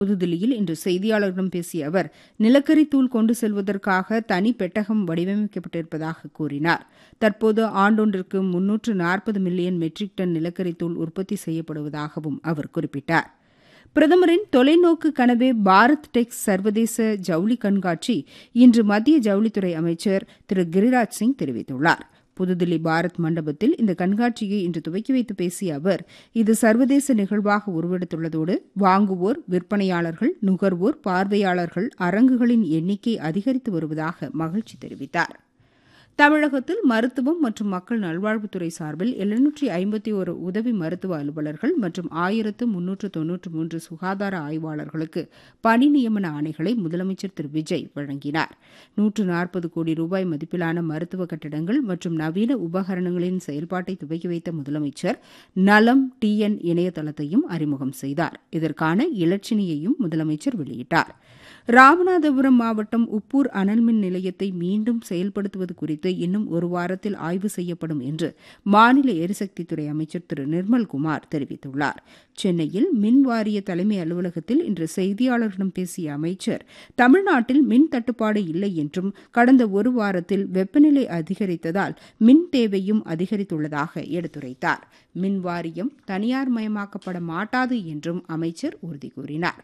புதுதில்லியில் இன்று செய்தியாளர்களிடம் பேசிய அவர் நிலக்கரி தூள் கொண்டு செல்வதற்காக தனி பெட்டகம் வடிவமைக்கப்பட்டிருப்பதாக கூறினார் தற்போது ஆண்டொன்றிற்கு முன்னூற்று நாற்பது மில்லியன் மெட்ரிக் டன் நிலக்கரி தூள் உற்பத்தி செய்யப்படுவதாகவும் அவர் குறிப்பிட்டார் பிரதமரின் தொலைநோக்கு கனவே பாரத் டெக்ஸ் சர்வதேச ஜவுளி கண்காட்சி இன்று மத்திய ஜவுளித்துறை அமைச்சர் திரு கிரிராஜ் சிங் தெரிவித்துள்ளார் புதுதில்லி பாரத் மண்டபத்தில் இந்த கண்காட்சியை இன்று துவக்கி வைத்து பேசிய அவர் இது சர்வதேச நிகழ்வாக உருவெடுத்துள்ளதோடு வாங்குவோர் விற்பனையாளர்கள் நுகர்வோர் பார்வையாளர்கள் அரங்குகளின் எண்ணிக்கை அதிகரித்து வருவதாக மகிழ்ச்சி தெரிவித்தார் தமிழகத்தில் மருத்துவம் மற்றும் மக்கள் நல்வாழ்வுத்துறை சார்பில் எழுநூற்றி ஐம்பத்தி ஒரு உதவி மருத்துவ அலுவலர்கள் மற்றும் ஆயிரத்து முன்னூற்று தொன்னூற்று மூன்று சுகாதார ஆய்வாளர்களுக்கு பணி நியமன ஆணைகளை முதலமைச்சர் திரு விஜய் வழங்கினார் நூற்று நாற்பது கோடி ரூபாய் மதிப்பிலான மருத்துவ கட்டிடங்கள் மற்றும் நவீன உபகரணங்களின் செயல்பாட்டை துவக்கி வைத்த முதலமைச்சர் நலம் டிஎன் இணையதளத்தையும் அறிமுகம் செய்தார் இதற்கான இலச்சினையையும் முதலமைச்சர் வெளியிட்டார் ராமநாதபுரம் மாவட்டம் உப்பூர் அனல்மின் நிலையத்தை மீண்டும் செயல்படுத்துவது குறித்து இன்னும் ஒரு வாரத்தில் ஆய்வு செய்யப்படும் என்று மாநில எரிசக்தித்துறை அமைச்சர் திரு நிர்மல்குமார் தெரிவித்துள்ளார் சென்னையில் மின் வாரிய தலைமை அலுவலகத்தில் இன்று செய்தியாளர்களிடம் பேசிய அமைச்சர் தமிழ்நாட்டில் மின் தட்டுப்பாடு இல்லை என்றும் கடந்த ஒரு வாரத்தில் வெப்பநிலை அதிகரித்ததால் மின் தேவையும் அதிகரித்துள்ளதாக எடுத்துரைத்தார் மின் வாரியம் தனியார் மயமாக்கப்பட மாட்டாது என்றும் அமைச்சர் உறுதி கூறினார்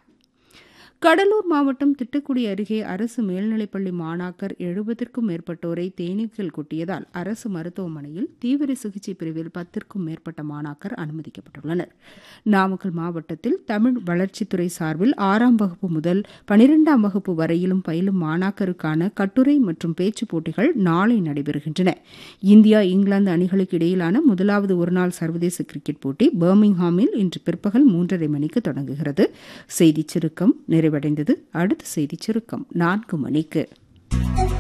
கடலூர் மாவட்டம் திட்டக்குடி அருகே அரசு மேல்நிலைப்பள்ளி மாணாக்கர் எழுபதற்கும் மேற்பட்டோரை தேனீக்கள் கொட்டியதால் அரசு மருத்துவமனையில் தீவிர சிகிச்சை பிரிவில் பத்திற்கும் மேற்பட்ட மாணாக்கர் அனுமதிக்கப்பட்டுள்ளனர் நாமக்கல் மாவட்டத்தில் தமிழ் வளர்ச்சித்துறை சார்பில் ஆறாம் வகுப்பு முதல் பனிரெண்டாம் வகுப்பு வரையிலும் பயிலும் மாணாக்கருக்கான கட்டுரை மற்றும் பேச்சுப் போட்டிகள் நாளை நடைபெறுகின்றன இந்தியா இங்கிலாந்து அணிகளுக்கு இடையிலான முதலாவது ஒருநாள் சர்வதேச கிரிக்கெட் போட்டி பர்மிங்ஹாமில் இன்று பிற்பகல் மூன்றரை மணிக்கு தொடங்குகிறது செய்திச் சுருக்கம் நிறைவடைந்தது அடுத்த செய்திச் சுருக்கம் நான்கு மணிக்கு